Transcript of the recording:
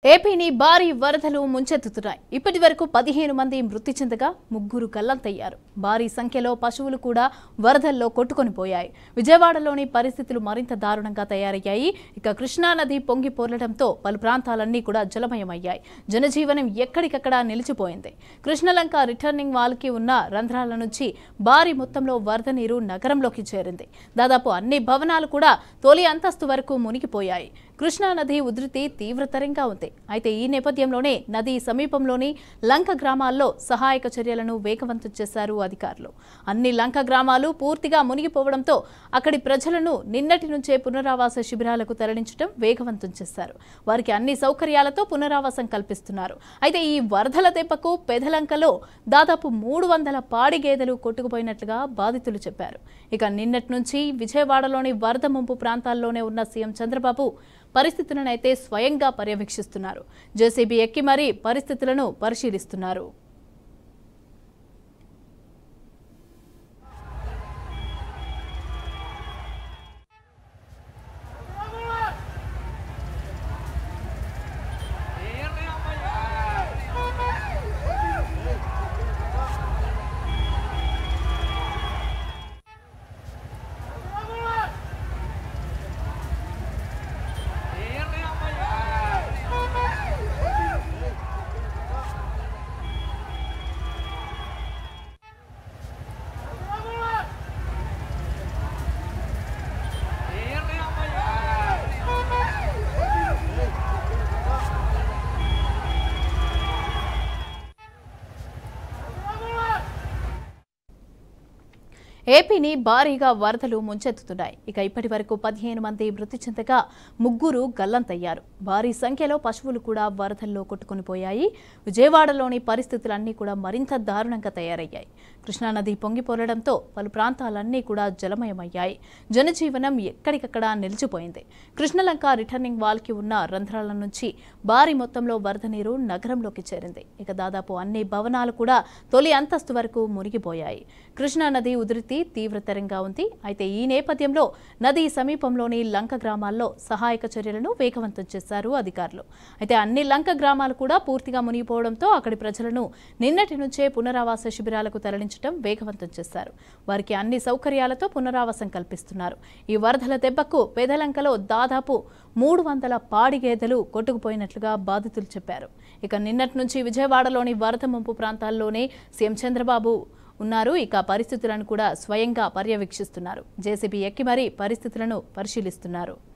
ఏపీని భారీ వరదలు ముంచెత్తుతున్నాయి ఇప్పటి వరకు పదిహేను మంది మృతి చెందగా ముగ్గురు గల్లంతయ్యారు భారీ సంఖ్యలో పశువులు కూడా వరదల్లో కొట్టుకొని పోయాయి విజయవాడలోని పరిస్థితులు మరింత దారుణంగా తయారయ్యాయి ఇక కృష్ణా నది పొంగి పొర్లడంతో పలు ప్రాంతాలన్నీ కూడా జలమయమయ్యాయి జనజీవనం ఎక్కడికక్కడ నిలిచిపోయింది కృష్ణలంక రిటర్నింగ్ వాల్కి ఉన్న రంధ్రాల నుంచి భారీ మొత్తంలో వరద నీరు నగరంలోకి చేరింది దాదాపు అన్ని భవనాలు కూడా తొలి అంతస్తు వరకు మునిగిపోయాయి కృష్ణా నది ఉధృతి తీవ్రతరంగా ఉంది అయితే ఈ నేపథ్యంలోనే నది సమీపంలోని లంక గ్రామాల్లో సహాయక చర్యలను వేగవంతం చేశారు అధికారులు అన్ని లంక గ్రామాలు పూర్తిగా మునిగిపోవడంతో అక్కడి ప్రజలను నిన్నటి నుంచే పునరావాస శిబిరాలకు తరలించడం వేగవంతం చేశారు వారికి అన్ని సౌకర్యాలతో పునరావాసం కల్పిస్తున్నారు అయితే ఈ వరదల దెబ్బకు పెదలంకలో దాదాపు మూడు వందల పాడి గేదెలు కొట్టుకుపోయినట్లుగా బాధితులు చెప్పారు ఇక నిన్నటి నుంచి విజయవాడలోని వరద ముంపు ప్రాంతాల్లోనే ఉన్న సీఎం చంద్రబాబు పరిస్థితులను అయితే స్వయంగా పర్యవేక్షిస్తున్నారు జేసీబీ ఎక్కి మరీ పరిస్థితులను పరిశీలిస్తున్నారు ఏపీని భారీగా వరదలు ముంచెత్తుతున్నాయి ఇక ఇప్పటి వరకు పదిహేను మంది మృతి చెందగా ముగ్గురు గల్లంతయ్యారు భారీ సంఖ్యలో పశువులు కూడా వరదల్లో కొట్టుకుని పోయాయి విజయవాడలోని పరిస్థితులన్నీ కూడా మరింత దారుణంగా తయారయ్యాయి కృష్ణానది పొంగిపోరడంతో పలు ప్రాంతాలన్నీ కూడా జలమయమయ్యాయి జనజీవనం ఎక్కడికక్కడ నిలిచిపోయింది కృష్ణలంక రిటర్నింగ్ వాల్కి ఉన్న రంధ్రాల నుంచి భారీ మొత్తంలో వరద నీరు నగరంలోకి చేరింది ఇక దాదాపు అన్ని భవనాలు కూడా తొలి అంతస్తు వరకు మునిగిపోయాయి కృష్ణానది ఉధృతి తీవ్రతరంగా ఉంది అయితే ఈ నేపథ్యంలో నది సమీపంలోని లంక గ్రామాల్లో సహాయక చర్యలను వేగవంతం చేశారు అధికారులు అయితే అన్ని లంక గ్రామాలు కూడా పూర్తిగా మునిగిపోవడంతో అక్కడి ప్రజలను నిన్నటి నుంచే పునరావాస శిబిరాలకు తరలించడం వేగవంతం చేశారు వారికి అన్ని సౌకర్యాలతో పునరావాసం కల్పిస్తున్నారు ఈ వరదల దెబ్బకు పేదలంకలో దాదాపు మూడు వందల పాడి గేదెలు కొట్టుకుపోయినట్లుగా బాధితులు చెప్పారు ఇక నిన్నటి నుంచి విజయవాడలోని వరద ముంపు ప్రాంతాల్లోనే సీఎం చంద్రబాబు ఉన్నారు ఇక పరిస్థితులను కూడా స్వయంగా పర్యవేక్షిస్తున్నారు జేసీబీ ఎక్కి మరీ పరిస్థితులను పరిశీలిస్తున్నారు